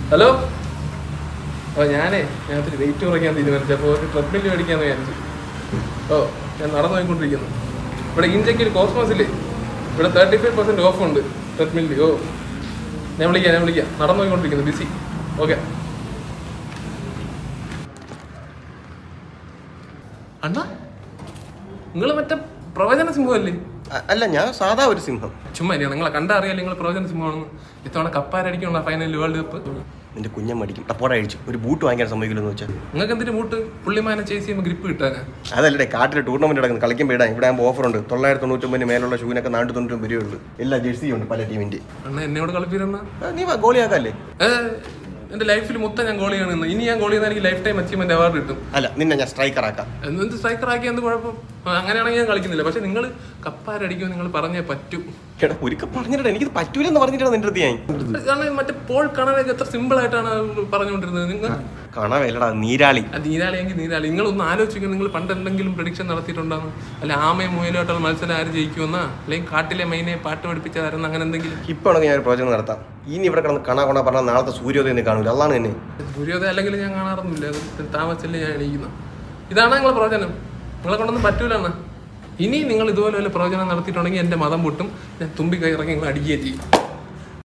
hello ഓ ഞാനേ ഞാൻ ഒത്തിരി വെയിറ്റ് കുറയ്ക്കാൻ തീരുമാനിച്ചു അപ്പോൾ ഒരു ട്രെഡ്മിൽ മേടിക്കാന്ന് വിചാരിച്ചു ഓ ഞാൻ നടന്നു പോയിക്കൊണ്ടിരിക്കുന്നു ഇവിടെ ഇഞ്ചയ്ക്ക് ഒരു കോസ്മോസ് ഇല്ലേ ഇവിടെ തേർട്ടി ഫൈവ് പെർസെൻറ്റ് ഓഫ് ഉണ്ട് ട്രെഡ്മില്ലിൽ ഓ ഞാൻ വിളിക്കാം ഞാൻ വിളിക്കാം നടന്നു പോയിക്കൊണ്ടിരിക്കുന്നു ബിസി ഓക്കെ അണ്ണാ നിങ്ങൾ മറ്റേ പ്രവചന സിംഹമല്ലേ അ- അല്ല ഞാൻ സാധാ ഒരു സിംഹം ചുമ്മാ ഇല്ല നിങ്ങളെ കണ്ടറിയാലോ നിങ്ങൾ പ്രവചന സിംഹമാണെന്ന് ഇത്തവണ കപ്പാരടിക്കുള്ള ഫൈനൽ വേൾഡ് കപ്പ് നിന്റെ കുഞ്ഞൻ മടിക്കും ടപ്പോടെ അഴിച്ചു ഒരു ബൂട്ട് വാങ്ങിക്കാൻ സമ്മതിക്കില്ലെന്ന് വെച്ചാൽ നിങ്ങൾക്ക് എന്തിനു മൂട്ട് പുള്ളിമാനെ ചേസ് ചെയ്യുമ്പോൾ ഗ്രിപ്പ് കിട്ടാനാ അതല്ലേ കാട്ടിൽ ടൂർണമെന്റ് നടക്കുന്നത് കളിക്കുമ്പോൾ ഇടാം ഇവിടെ ആകുമ്പോൾ ഓഫർ ഉണ്ട് തൊള്ളായിരത്തി തൊണ്ണൂറ്റൊമ്പതിന് മേലുള്ള ഷൂവിനൊക്കെ നാനൂറ്റി തൊണ്ണൂറ്റി രൂപയുള്ളൂ എല്ലാ ജേഴ്സിയും ഉണ്ട് പല ടീമിന്റെ അണ്ണാ എന്നോട് കളിപ്പിരുന്ന നീ വാ ഗോളിയാക്കല്ലേ എന്റെ ലൈഫിൽ മൊത്തം ഞാൻ ഗോൾ ചെയ്യണമെന്ന് ഇനി ഞാൻ ഗോൾ ചെയ്താൽ എനിക്ക് ലൈഫ് ടൈം അച്ചീവ്മെന്റ് അവാർഡ് കിട്ടും അല്ല നിന്നെ ഞാൻ സ്ട്രൈക്കർ ആക്കാം എന്ത് സ്ട്രൈക്കർ ആക്കി എന്ത് കുഴപ്പം ആ, അങ്ങനെയാണെങ്കിൽ ഞാൻ കളിക്കുന്നില്ല പക്ഷെ നിങ്ങൾ കപ്പാരടിക്കുമെന്ന് നിങ്ങൾ പറഞ്ഞേ പറ്റൂ എടാ ഒരിക്കൽ പറഞ്ഞിട്ട് എനിക്കിത് പറ്റൂലെന്ന് പറഞ്ഞിട്ടാണ് നിന്റെ അടുത്ത് ഞാൻ കാരണം മറ്റേ പോൾ കണവൊക്കെ എത്ര സിമ്പിൾ ആയിട്ടാണ് പറഞ്ഞുകൊണ്ടിരുന്നത് നിങ്ങൾ കാണാവേലടാ നീരാളി ആ നീരാളിയെങ്കിൽ നീരാളി നിങ്ങളൊന്ന് ആലോചിക്കുക നിങ്ങൾ പണ്ട് എന്തെങ്കിലും പ്രഡിക്ഷൻ നടത്തിയിട്ടുണ്ടാകും അല്ല ആമയും മുയലോട്ടുള്ള മത്സരം ആര് ജയിക്കുമെന്നാ അല്ലെങ്കിൽ കാട്ടിലെ മൈനെ പാട്ട് പഠിപ്പിച്ചതായിരുന്നു അങ്ങനെ എന്തെങ്കിലും ഇപ്പൊ ആണെങ്കിൽ ഞാൻ ഒരു പ്രവചനം നടത്താം ഇനി ഇവിടെ കിടന്ന് കാണാ കൊണ്ടാ പറഞ്ഞാൽ നാളത്തെ സൂര്യോദയം നീ കാണൂല അതാണ് തന്നെ സൂര്യോദയം അല്ലെങ്കിൽ ഞാൻ കാണാറൊന്നുമില്ല അത് താമസിച്ചല്ലേ ഞാൻ എണീക്കുന്നത് ഇതാണ് നിങ്ങളെ പ്രവചനം നിങ്ങളെ കൊണ്ടൊന്നും പറ്റൂല എന്നാ ഇനി നിങ്ങൾ ഇതുപോലെ വല്ല പ്രവചനം നടത്തിയിട്ടുണ്ടെങ്കിൽ എൻ്റെ മതം പൊട്ടും ഞാൻ തുമ്പി കൈ ഇറങ്ങി നിങ്ങൾ അടിക്കുകയും ചെയ്യും